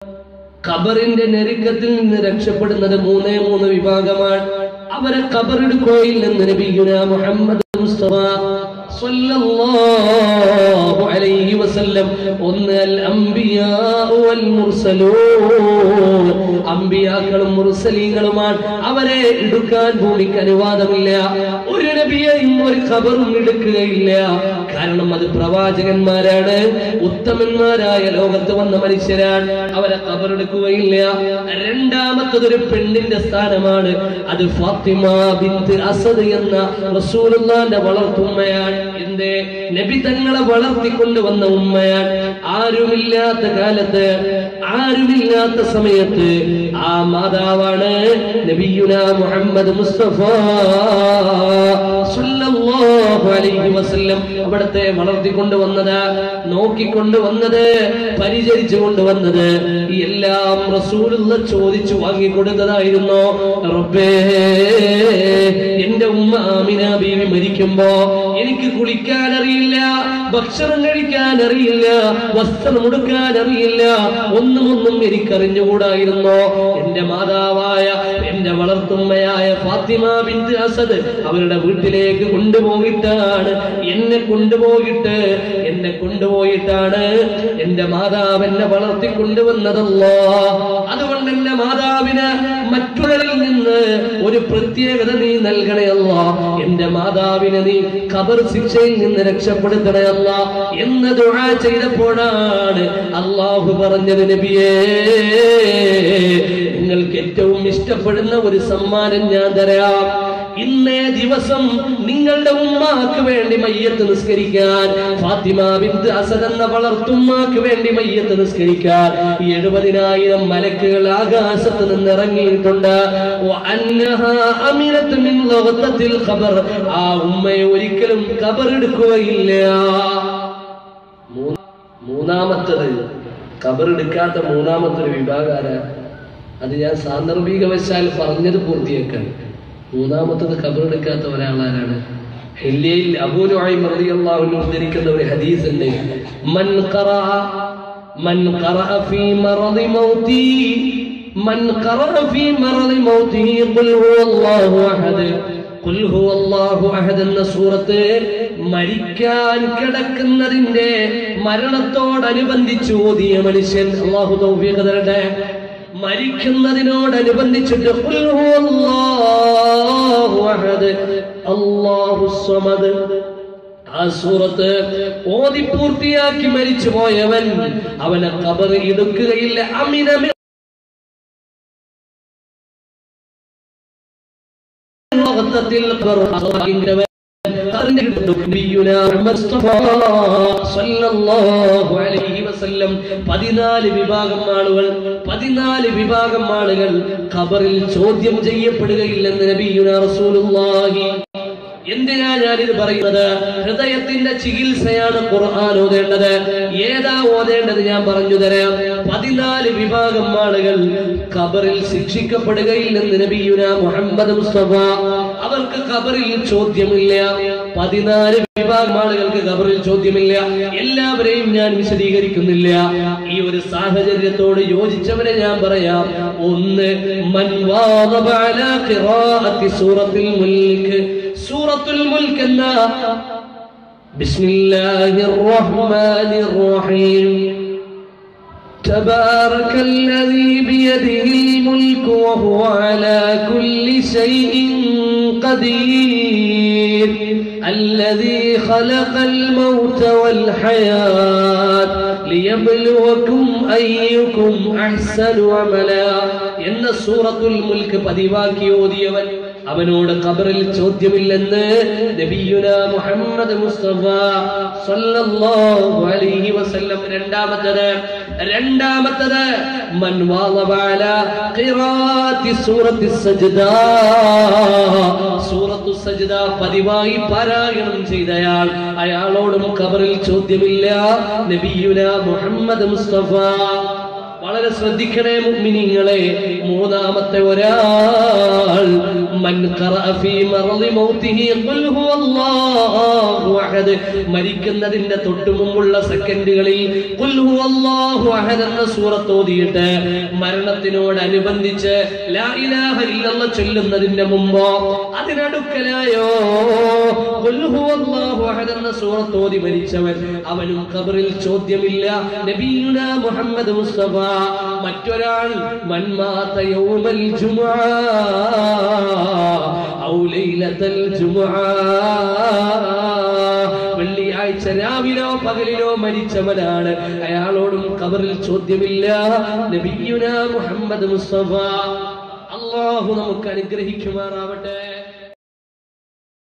ഖബറിന്റെ ഞെരുക്കത്തിൽ നിന്ന് രക്ഷപ്പെടുന്നത് മൂന്നേ മൂന്ന് വിഭാഗമാണ് അവരെ ഖബറെടുക്കുകയിൽ നിന്ന് നബിയുന മുഹമ്മദ് മുസ്തഫ സ്വല്ലല്ലാഹു അലൈഹി വസല്ലം ഒന്ന് അൽ അംബിയാ വൽ മുർസലൂൻ അംബിയാക്കളും മുർസലീങ്ങളുമാണ് അവരെ എടുക്കാൻ ഭൂമിക്ക് അനുവാദമില്ല ഒരു നബിയെയും ഒരു ഖബറും എടുക്കുകയില്ല കാരണം അത് പ്രവാചകന്മാരാണ് ഉത്തമന്മാരായ ലോകത്ത് വന്ന മനുഷ്യരാണ് അവരെ ഖബറെടുക്കുകയില്ല രണ്ടാമത്തത് ഒരു പെണ്ണിന്റെ സ്ഥാനമാണ് അത് ഫാത്തിമ ബിന്ത് അസദ് എന്ന റസൂലുള്ളാന്റെ വളർത്തുമ്മയാണ് എന്തേ നബി തങ്ങളെ വളർത്തിക്കൊണ്ടുവന്ന ഉമ്മയാണ് ആരുമില്ലാത്ത കാലത്ത് ആരുമില്ലാത്ത സമയത്ത് ആ മാതാവാണ് നബിയുന മുഹമ്മദ് മുസ്തഫ സല്ലല്ലാഹു അലൈഹി വസല്ലം അവിടത്തെ വളർത്തിക്കൊണ്ടുവന്നത് നോക്കിക്കൊണ്ടുവന്നത് പരിചരിച്ചു കൊണ്ടുവന്നത് ഈ എല്ലാം റസൂലുള്ള ചോദിച്ചു വാങ്ങിക്കൊടുത്തതായിരുന്നു റബ്ബേ എന്റെ ഉമ്മ ആമിന ബീവി മരിക്കുമ്പോ എനിക്ക് കുളിക്കാൻ അറിയില്ല ഭക്ഷണം കഴിക്കാൻ അറിയില്ല വസ്ത്രം ഉടുക്കാൻ അറിയില്ല ഒന്നും ഒന്നും എനിക്കറിഞ്ഞുകൂടായിരുന്നോ എന്റെ മാതാവായ എന്റെ വളർത്തുമ്മയായ ഫാത്തിമ ബിന്ത് അസദ് അവരുടെ വീട്ടിലേക്ക് കൊണ്ടുപോയിട്ടാണ് എന്നെ കൊണ്ടുപോയിട്ട് എന്നെ കൊണ്ടുപോയിട്ടാണ് എന്റെ മാതാവ് എന്നെ വളർത്തി കൊണ്ടുവന്നതല്ലോ അതുകൊണ്ട് എന്റെ മാതാവിന് മറ്റുള്ളവരിൽ നിന്ന് ഒരു പ്രത്യേകത നീ നൽകണയല്ല എന്റെ മാതാവിനെ നീ ഖബർ ശിക്ഷയിൽ നിന്ന് രക്ഷപ്പെടുത്തണയല്ല എന്ന് ദുആ ചെയ്തപ്പോഴാണ് അള്ളാഹു പറഞ്ഞത് നബിയേ നിങ്ങൾക്ക് ഏറ്റവും ഇഷ്ടപ്പെടുന്ന ഒരു സമ്മാനം ഞാൻ തരാം ഇന്നേ ദിവസം നിങ്ങളുടെ ഉമ്മാക്ക് വേണ്ടി മയ്യത്ത് നിസ്കരിക്കാൻ ഫാത്തിമ ബിന്ത് അസദ് എന്ന വളർത്തുമ്മാക്ക് വേണ്ടി മയ്യത്ത് നിസ്കരിക്കാൻ ഈ എഴുപതിനായിരം മലക്കുകൾ ആകാശത്ത് നിന്ന് ഇറങ്ങിയിട്ടുണ്ട് വഅന്നഹാ അമിനത്ത് മിൻ ലഗത്തത്തിൽ ഖബർ ആ ഉമ്മയെ ഒരിക്കലും ഖബർ എടുക്കുകയില്ല മൂ- മൂന്നാമത്തത് ഖബർ എടുക്കാത്ത മൂന്നാമത്തെ ഒരു വിഭാഗാര അത് ഞാൻ സാന്ദർഭികവശാൽ പറഞ്ഞത് പൂർത്തിയാക്കാൻ മൂന്നാമത്തത് ഖബർ എടുക്കാത്ത ഒരാളാരാണ് ഹില്യയിൽ അബൂനുആയി റളിയല്ലാഹു അൻഹു ഉദ്ധരിക്കുന്ന ഒരു ഹദീസ് ഉണ്ട് മൻ ഖറഅ മൻ ഖറഅ ഫീ മറദി മൗതി മൻ ഖറഅ ഫീ മറദി മൗതിഹി ഖുൽ ഹുവല്ലാഹു അഹദ് ഖുൽ ഹുവല്ലാഹു അഹദ് എന്ന സൂറത്ത് മരിക്കാൻ കിടക്കുന്നതിന്റെ മരണത്തോടനുബന്ധിച്ച് ഓതിയ മനുഷ്യൻ അള്ളാഹു തൗഫീഖ് തരട്ടെ മരിക്കുന്നതിനോടനുബന്ധിച്ചിട്ട് ഖുൽ ഹുവല്ലാഹു അഹദ് അല്ലാഹു സ്വമദ് ആ സൂറത്ത് ഓതി പൂർത്തിയാക്കി മരിച്ചു പോയവൻ അവനെ കബർ എടുക്കുകയില്ല അമിനമി ലോകത്തിൽ ഖബർ പതിനാല് വിഭാഗം ആളുകൾ പതിനാല് വിഭാഗം ആളുകൾ ഖബറിൽ ചോദ്യം ചെയ്യപ്പെടുകയില്ലെന്ന് നബിയുന റസൂലുള്ളാഹി എന്തിനാ ഞാനിത് പറയുന്നത് ഹൃദയത്തിന്റെ ചികിത്സയാണ് ഖുർആൻ ഓതേണ്ടത് ഏതാ ഓതേണ്ടത് ഞാൻ പറഞ്ഞു തരാം പതിനാല് വിഭാഗം ആളുകൾ ഖബറിൽ ശിക്ഷിക്കപ്പെടുകയില്ലെന്ന് നബിയുന മുഹമ്മദ് മുസ്തഫ അവർക്ക് ഖബറിൽ ചോദ്യമില്ല പതിനാല് വിഭാഗം ആളുകൾക്ക് ഖബറിൽ ചോദ്യമില്ല എല്ലാവരെയും ഞാൻ വിശദീകരിക്കുന്നില്ല ഈ ഒരു സാഹചര്യത്തോട് യോജിച്ചവരെ ഞാൻ പറയാം ഒന്ന് മൻ വാദബ അലാ ഖിറാഅത്തി സൂറത്തുൽ മുൽക്ക് സൂറത്തുൽ മുൽക്ക് എന്ന ബിസ്മില്ലാഹിർ റഹ്മാനിർ റഹീം تبارك الذي بيده الملك وهو على كل شيء قدير الذي خلق الموت والحياة ليبلوكم أيكم أحسن عملا എന്ന സൂറത്തുൽ മുൽക്ക് പതിവാക്കി ഓതിയവൻ അവനോട് ഖബറിൽ ചോദ്യമില്ലെന്ന് നബിയുന മുഹമ്മദ് മുസ്തഫ സല്ലല്ലാഹു അലൈഹി വസല്ലം രണ്ടാമത്തത് രണ്ടാമത്തത് മൻ വാളബ അലാ ഖിറാഅത്തി സൂറത്തി സജ്ദ സൂറത്തു സജ്ദ പതിവായി പാരായണം ചെയ്തയാൾ അയാളോടും ഖബറിൽ ചോദ്യമില്ല നബിയുന മുഹമ്മദ് മുസ്തഫ വളരെ ശ്രദ്ധിക്കണേ മുഅ്മിനീങ്ങളെ മൂന്നാമത്തെ ഒരാൾ മൻ ഖറഅ ഫീ മർളി മൗതിഹി ഖുൽ ഹുവല്ലാഹു അഹദ് മരിക്കുന്നതിന്റെ തൊട്ടു മുമ്പുള്ള സെക്കൻഡുകളിൽ ഖുൽ ഹുവല്ലാഹു അഹദ് എന്ന സൂറത്ത് ഓതിയിട്ട് മരണത്തിനോടനുബന്ധിച്ച് ലാ ഇലാഹ ഇല്ലല്ലാഹ് ചൊല്ലുന്നതിന്റെ മുമ്പോ അതിനടുക്കലായോ ഖുൽ ഹുവല്ലാഹു അഹദ് എന്ന സൂറത്ത് ഓതി മരിച്ചവൻ അവനും ഖബറിൽ ചോദ്യമില്ല നബിയുന മുഹമ്മദ് മുസ്തഫ മറ്റൊരാൾ മൻമാത യൗമൽ ജുമുഅ ഔ ലൈലത്തൽ ജുമുഅ വെള്ളിയാഴ്ച രാവിലോ പകലിലോ മരിച്ചവനാണ് അയാളോടും ഖബറിൽ ചോദ്യമില്ല നബിയുന മുഹമ്മദ് മുസ്തഫ അള്ളാഹു നമുക്ക് അനുഗ്രഹിക്കുമാറാവട്ടെ